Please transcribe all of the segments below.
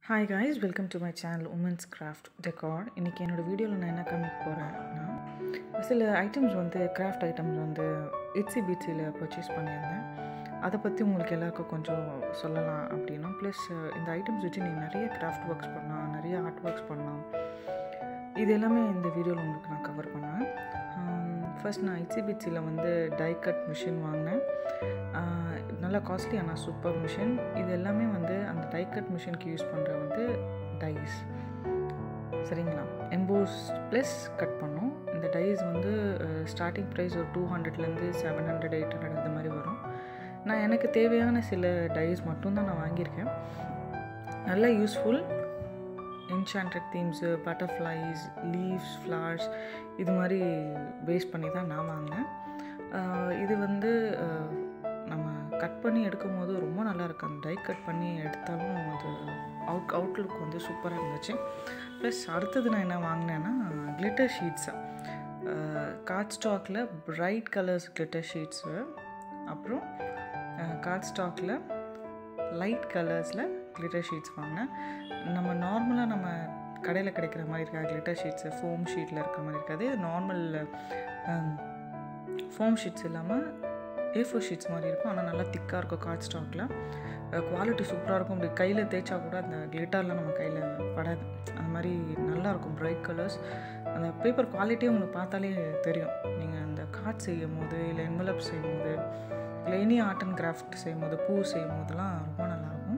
hi guys welcome to my channel women's craft decor இன்றைக்கி என்னோடய வீடியோவில் நான் என்ன காமிக்க போகிறேன்னா சில ஐட்டம்ஸ் வந்து கிராஃப்ட் ஐட்டம்ஸ் வந்து இட்ஸி பீட்ஸியில் பர்ச்சேஸ் பண்ணியிருந்தேன் அதை பற்றி உங்களுக்கு எல்லாருக்கும் கொஞ்சம் சொல்லலாம் அப்படின்னா ப்ளஸ் இந்த ஐட்டம்ஸ் வச்சு நீங்கள் நிறைய கிராஃப்ட் ஒர்க்ஸ் பண்ணலாம் நிறைய ஆர்ட் ஒர்க்ஸ் பண்ணலாம் இது எல்லாமே இந்த வீடியோவில் உங்களுக்கு நான் கவர் பண்ணேன் ஃபர்ஸ்ட் நான் இட்ஸி பிட்ஸியில் வந்து டை கட் மிஷின் வாங்கினேன் நல்லா காஸ்ட்லி ஆனால் சூப்பர் மிஷின் இது எல்லாமே வந்து அந்த டை கட் மிஷினுக்கு யூஸ் பண்ணுற வந்து டைஸ் சரிங்களா எம்போஸ் ப்ளஸ் கட் பண்ணோம் இந்த டைஸ் வந்து ஸ்டார்டிங் ப்ரைஸ் ஒரு டூ ஹண்ட்ரட்லேருந்து செவன் ஹண்ட்ரட் எயிட் ஹண்ட்ரட் இந்த மாதிரி வரும் நான் எனக்கு தேவையான சில டைஸ் மட்டும்தான் நான் வாங்கியிருக்கேன் நல்லா useful enchanted themes butterflies leaves flowers இது மாதிரி பேஸ் பண்ணி தான் நான் வாங்கினேன் இது வந்து நம்ம கட் பண்ணி எடுக்கும் போது ரொம்ப நல்லா இருக்குது அந்த டை கட் பண்ணி எடுத்தாலும் அது அவுட் அவுட்லுக் வந்து சூப்பராக இருந்துச்சு ப்ளஸ் அடுத்தது நான் என்ன வாங்கினேன்னா கிளிட்டர் ஷீட்ஸு கார்ட் ஸ்டாக்கில் ப்ரைட் கலர்ஸ் கிளிட்டர் ஷீட்ஸு அப்புறம் கார்ட் ஸ்டாக்கில் லைட் கலர்ஸில் கிளிட்டர் ஷீட்ஸ் வாங்கினேன் நம்ம நார்மலாக நம்ம கடையில் கிடைக்கிற மாதிரி இருக்கா கிளிட்டர் ஷீட்ஸு ஃபோம் ஷீட்டில் இருக்கிற மாதிரி இருக்காது நார்மல் ஃபோம் ஷீட்ஸ் இல்லாமல் ஏ ஃபோர் ஷீட்ஸ் மாதிரி இருக்கும் ஆனால் நல்லா திக்காக இருக்கும் கார்ட் ஸ்டாக்கில் குவாலிட்டி சூப்பராக இருக்கும் அப்படி கையில் தேய்ச்சா கூட அந்த கிளிட்டர்லாம் நம்ம கையில் படாது அந்த மாதிரி நல்லாயிருக்கும் பிரைட் கலர்ஸ் அந்த பேப்பர் குவாலிட்டியும் உங்களுக்கு பார்த்தாலே தெரியும் நீங்கள் அந்த கார்ட் செய்யும் போது இல்லை என்வலப் செய்யும் போது இல்லை எனி ஆர்ட் அண்ட் கிராஃப்ட் செய்யும் போது பூ செய்யும் போதெல்லாம் ரொம்ப நல்லாயிருக்கும்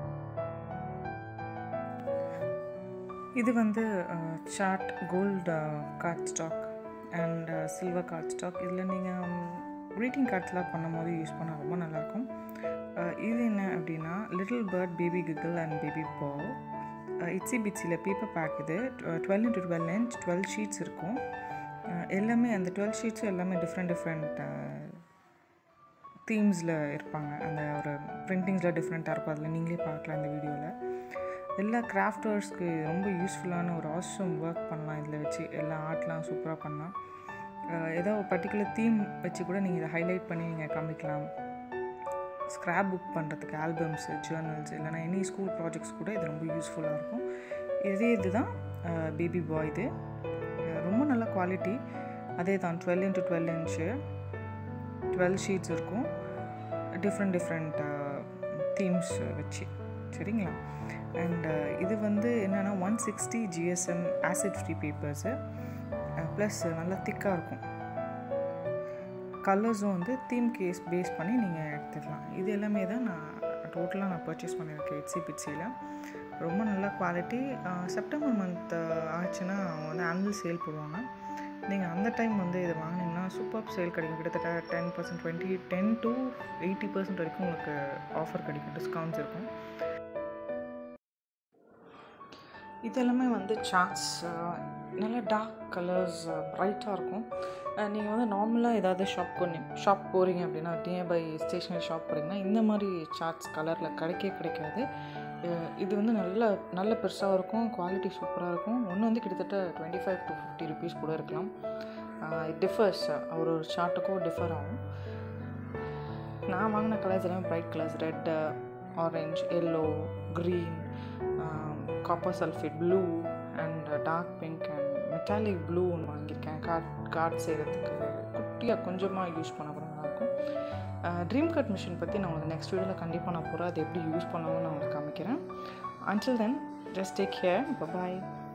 இது வந்து chart gold card stock and silver card stock இதில் நீங்கள் க்ரீட்டிங் கார்ட்ஸ்லாம் பண்ணும்போது யூஸ் பண்ணால் ரொம்ப நல்லாயிருக்கும் இது என்ன அப்படின்னா little bird baby giggle and baby ball itsy பிட்ஸியில் பேப்பர் பேக் இது twelve into twelve inch twelve sheets இருக்கும் எல்லாமே அந்த டுவெல் ஷீட்ஸும் எல்லாமே டிஃப்ரெண்ட் டிஃப்ரெண்ட் தீம்ஸில் இருப்பாங்க அந்த ஒரு ப்ரிண்டிங்ஸில் டிஃப்ரெண்ட்டாக இருக்கும் அதில் நீங்களே பார்க்கலாம் இந்த வீடியோவில் எல்லா கிராஃப்டர்ஸ்க்கு ரொம்ப யூஸ்ஃபுல்லான ஒரு ஆசம் ஒர்க் பண்ணலாம் இதில் வச்சு எல்லா ஆர்ட்லாம் சூப்பராக பண்ணலாம் ஏதோ ஒரு பர்டிகுலர் தீம் வச்சு கூட நீங்கள் இதை ஹைலைட் பண்ணி நீங்கள் காமிக்கலாம் ஸ்க்ராப் புக் பண்ணுறதுக்கு ஆல்பம்ஸு ஜேர்னல்ஸ் இல்லைனா எனி ஸ்கூல் ப்ராஜெக்ட்ஸ் கூட இது ரொம்ப யூஸ்ஃபுல்லாக இருக்கும் இதே இது தான் பேபி பாய் இது ரொம்ப நல்ல குவாலிட்டி அதே தான் twelve into twelve inch twelve sheets இருக்கும் டிஃப்ரெண்ட் டிஃப்ரெண்ட் தீம்ஸ் வச்சு சரிங்களா அண்ட் இது வந்து என்னென்னா one sixty GSM acid free papers plus நல்லா திக்காக இருக்கும் கலர்ஸும் வந்து தீம் கேஸ் பேஸ் பண்ணி நீங்கள் எடுத்துக்கலாம் இது எல்லாமே தான் நான் டோட்டலாக நான் பர்ச்சேஸ் பண்ணியிருக்கேன் எட்ஸி பிட்ஸியில் ரொம்ப நல்ல குவாலிட்டி செப்டம்பர் மந்த் ஆச்சுன்னா அவங்க வந்து ஆனுவல் சேல் போடுவாங்க நீங்கள் அந்த டைம் வந்து இதை வாங்கினீங்கன்னா சூப்பர் சேல் கிடைக்கும் கிட்டத்தட்ட ten percent twenty ten to eighty percent வரைக்கும் உங்களுக்கு ஆஃபர் கிடைக்கும் டிஸ்கவுண்ட்ஸ் இருக்கும் இதெல்லாமே வந்து சார்ட்ஸ் நல்லா டார்க் கலர்ஸ் ப்ரைட்டாக இருக்கும் நீங்கள் வந்து நார்மலாக ஏதாவது ஷாப் கொண்டு ஷாப் போகிறீங்க அப்படின்னா நியர்பை ஸ்டேஷ்னரி ஷாப் போகிறீங்கன்னா இந்த மாதிரி சார்ட்ஸ் கலரில் கிடைக்கவே கிடைக்காது இது வந்து நல்ல நல்ல பெருசாக இருக்கும் குவாலிட்டி சூப்பராக இருக்கும் ஒன்று வந்து கிட்டத்தட்ட twenty five to fifty rupees கூட இருக்கலாம் இட் டிஃபர்ஸ் ஒரு ஒரு சார்ட்டுக்கும் டிஃபர் ஆகும் நான் வாங்கின கலர்ஸ் எல்லாமே bright colours red orange yellow green copper sulphate blue and dark pink and metallic blue ஒன்று வாங்கியிருக்கேன் கார்ட் கார்ட் செய்கிறதுக்கு குட்டியாக கொஞ்சமாக யூஸ் பண்ண கூட நல்லாயிருக்கும் ட்ரீம் கட் மிஷின் பற்றி நான் உங்களுக்கு நெக்ஸ்ட் வீடியோவில் கண்டிப்பாக நான் போகிறேன் அதை எப்படி யூஸ் பண்ணணும்னு நான் உங்களுக்கு காமிக்கிறேன் until then just take care பாய்